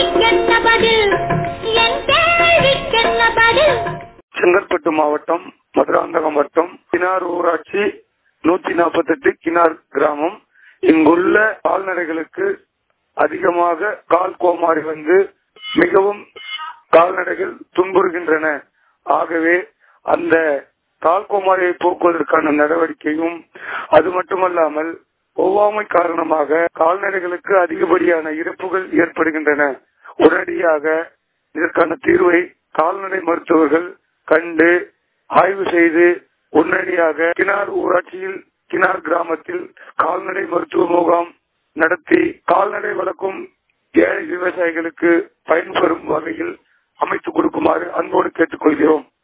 கேள்விக்கென்ன பதில் என் கேள்விக்கென்ன பதில் செங்கல்பட்டு மாவட்டம் மதுராந்தகம் வட்டம் கினார் ஊராட்சி நூத்தி நாற்பத்தி எட்டு கினார் கிராமம் இங்குள்ள கால்நடைகளுக்கு அதிகமாக கால் கோமாரி வந்து மிகவும் கால்நடைகள் துன்புறுகின்றன ஆகவே அந்த கால் கோமாரியை போக்குவதற்கான நடவடிக்கையும் அது மட்டுமல்லாமல் ஒவ்வாமை காரணமாக கால்நடைகளுக்கு அதிகப்படியான இறப்புகள் ஏற்படுகின்றன உடனடியாக இதற்கான தீர்வை கால்நடை மருத்துவர்கள் கண்டு ஆய்வு செய்து உடனடியாக கினார் ஊராட்சியில் கினார் கிராமத்தில் கால்நடை மருத்துவ முகாம் நடத்தி கால்நடை வளர்க்கும் ஏழை விவசாயிகளுக்கு பயன்பெறும் வகையில் அமைத்துக் கொடுக்குமாறு அன்போடு கேட்டுக்கொள்கிறோம்